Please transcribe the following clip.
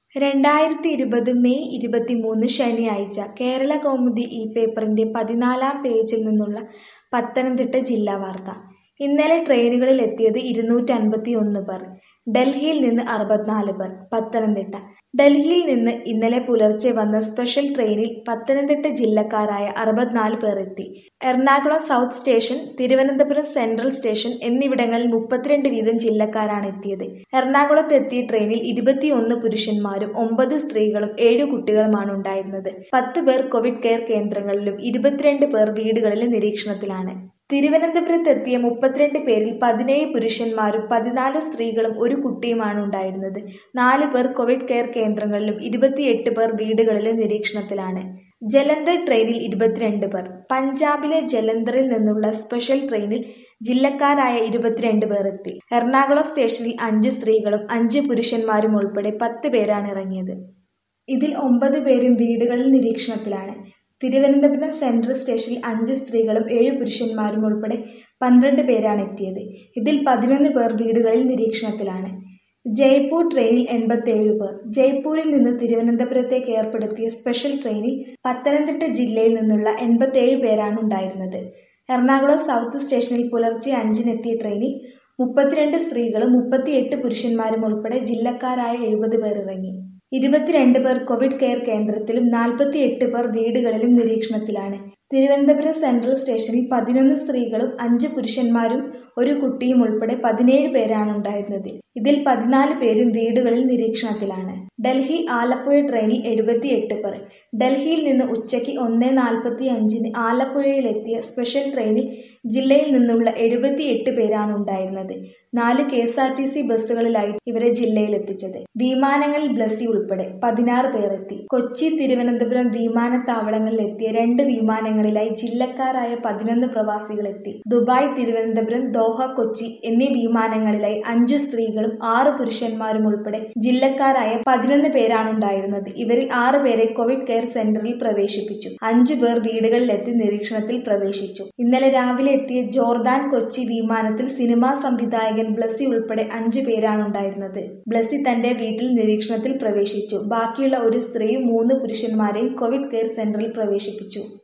രണ്ടായിരത്തി ഇരുപത് മെയ് ഇരുപത്തിമൂന്ന് ശനിയാഴ്ച കേരള കൗമുദി ഈ പേപ്പറിന്റെ പതിനാലാം പേജിൽ നിന്നുള്ള പത്തനംതിട്ട ജില്ലാ വാർത്ത ഇന്നലെ ട്രെയിനുകളിൽ എത്തിയത് ഇരുന്നൂറ്റൻപത്തി ഒന്ന് പേർ ഡൽഹിയിൽ നിന്ന് അറുപത്തിനാല് പേർ പത്തനംതിട്ട ഡൽഹിയിൽ നിന്ന് ഇന്നലെ പുലർച്ചെ വന്ന സ്പെഷ്യൽ ട്രെയിനിൽ പത്തനംതിട്ട ജില്ലക്കാരായ അറുപത്തിനാല് പേർ എത്തി Ernakulam south station Thiruvananthapuram central station എന്നിവിടങ്ങളിൽ മുപ്പത്തിരണ്ട് വീതം ജില്ലക്കാരാണ് എത്തിയത് എറണാകുളത്ത് എത്തിയ ട്രെയിനിൽ ഇരുപത്തിയൊന്ന് പുരുഷന്മാരും ഒമ്പത് സ്ത്രീകളും ഏഴു കുട്ടികളുമാണ് ഉണ്ടായിരുന്നത് പത്ത് പേർ കോവിഡ് കെയർ കേന്ദ്രങ്ങളിലും ഇരുപത്തിരണ്ട് പേർ വീടുകളിലും നിരീക്ഷണത്തിലാണ് തിരുവനന്തപുരത്ത് എത്തിയ മുപ്പത്തിരണ്ട് പേരിൽ പതിനേഴ് പുരുഷന്മാരും പതിനാല് സ്ത്രീകളും ഒരു കുട്ടിയുമാണ് ഉണ്ടായിരുന്നത് നാല് പേർ കോവിഡ് കെയർ കേന്ദ്രങ്ങളിലും ഇരുപത്തിയെട്ട് പേർ വീടുകളിലും നിരീക്ഷണത്തിലാണ് ജലന്ധർ ട്രെയിനിൽ ഇരുപത്തിരണ്ട് പേർ പഞ്ചാബിലെ ജലന്ധറിൽ നിന്നുള്ള സ്പെഷ്യൽ ട്രെയിനിൽ ജില്ലക്കാരായ ഇരുപത്തിരണ്ട് പേർ എത്തി എറണാകുളം സ്റ്റേഷനിൽ അഞ്ച് സ്ത്രീകളും അഞ്ച് പുരുഷന്മാരും ഉൾപ്പെടെ പത്ത് പേരാണ് ഇറങ്ങിയത് ഇതിൽ ഒമ്പത് പേരും വീടുകളിൽ നിരീക്ഷണത്തിലാണ് തിരുവനന്തപുരം സെൻട്രൽ സ്റ്റേഷനിൽ അഞ്ച് സ്ത്രീകളും ഏഴ് പുരുഷന്മാരും ഉൾപ്പെടെ പന്ത്രണ്ട് പേരാണ് എത്തിയത് ഇതിൽ പതിനൊന്ന് പേർ വീടുകളിൽ നിരീക്ഷണത്തിലാണ് ജയ്പൂർ ട്രെയിനിൽ എൺപത്തേഴ് പേർ ജയ്പൂരിൽ നിന്ന് തിരുവനന്തപുരത്തേക്ക് ഏർപ്പെടുത്തിയ സ്പെഷ്യൽ ട്രെയിനിൽ പത്തനംതിട്ട ജില്ലയിൽ നിന്നുള്ള എൺപത്തേഴ് പേരാണ് ഉണ്ടായിരുന്നത് എറണാകുളം സൗത്ത് സ്റ്റേഷനിൽ പുലർച്ചെ അഞ്ചിനെത്തിയ ട്രെയിനിൽ മുപ്പത്തിരണ്ട് സ്ത്രീകളും മുപ്പത്തിയെട്ട് പുരുഷന്മാരും ഉൾപ്പെടെ ജില്ലക്കാരായ എഴുപത് പേർ ഇറങ്ങി ഇരുപത്തിരണ്ട് പേർ കോവിഡ് കെയർ കേന്ദ്രത്തിലും നാൽപ്പത്തിയെട്ട് പേർ വീടുകളിലും നിരീക്ഷണത്തിലാണ് തിരുവനന്തപുരം സെൻട്രൽ സ്റ്റേഷനിൽ പതിനൊന്ന് സ്ത്രീകളും അഞ്ച് പുരുഷന്മാരും ഒരു കുട്ടിയും ഉൾപ്പെടെ പതിനേഴ് പേരാണ് ഉണ്ടായിരുന്നത് ഇതിൽ പതിനാല് പേരും വീടുകളിൽ നിരീക്ഷണത്തിലാണ് ഡൽഹി ആലപ്പുഴ ട്രെയിനിൽ എഴുപത്തിയെട്ട് പേർ ഡൽഹിയിൽ നിന്ന് ഉച്ചയ്ക്ക് ഒന്ന് നാൽപ്പത്തി അഞ്ചിന് ആലപ്പുഴയിലെത്തിയ സ്പെഷ്യൽ ട്രെയിനിൽ ജില്ലയിൽ നിന്നുള്ള എഴുപത്തിയെട്ട് പേരാണ് ഉണ്ടായിരുന്നത് നാല് K S R T C ബസ്സുകളിലായി ഇവരെ ജില്ലയിലെത്തിച്ചത് വിമാനങ്ങളിൽ ബ്ലസി ഉൾപ്പെടെ പതിനാറ് പേർ എത്തി കൊച്ചി തിരുവനന്തപുരം വിമാനത്താവളങ്ങളിൽ എത്തിയ രണ്ട് വിമാനങ്ങളിലായി ജില്ലക്കാരായ പതിനൊന്ന് പ്രവാസികൾ എത്തി ദുബായ് തിരുവനന്തപുരം ദോഹ കൊച്ചി എന്നീ വിമാനങ്ങളിലായി അഞ്ചു സ്ത്രീകളും ആറ് പുരുഷന്മാരും ഉൾപ്പെടെ ജില്ലക്കാരായ പതിനൊന്ന് പേരാണ് ഉണ്ടായിരുന്നത് ഇവരിൽ ആറ് പേരെ കോവിഡ് കെയർ സെന്ററിൽ പ്രവേശിപ്പിച്ചു അഞ്ചു പേർ വീടുകളിലെത്തി നിരീക്ഷണത്തിൽ പ്രവേശിച്ചു ഇന്നലെ രാവിലെ എത്തിയ ജോർദാൻ കൊച്ചി വിമാനത്തിൽ സിനിമാ സംവിധായകൻ ബ്ലസി ഉൾപ്പെടെ അഞ്ചു പേരാണ് ഉണ്ടായിരുന്നത് ബ്ലസി തന്റെ വീട്ടിൽ നിരീക്ഷണത്തിൽ പ്രവേശിച്ചു ബാക്കിയുള്ള ഒരു സ്ത്രീയും മൂന്ന് പുരുഷന്മാരെയും കോവിഡ് കെയർ സെന്ററിൽ പ്രവേശിപ്പിച്ചു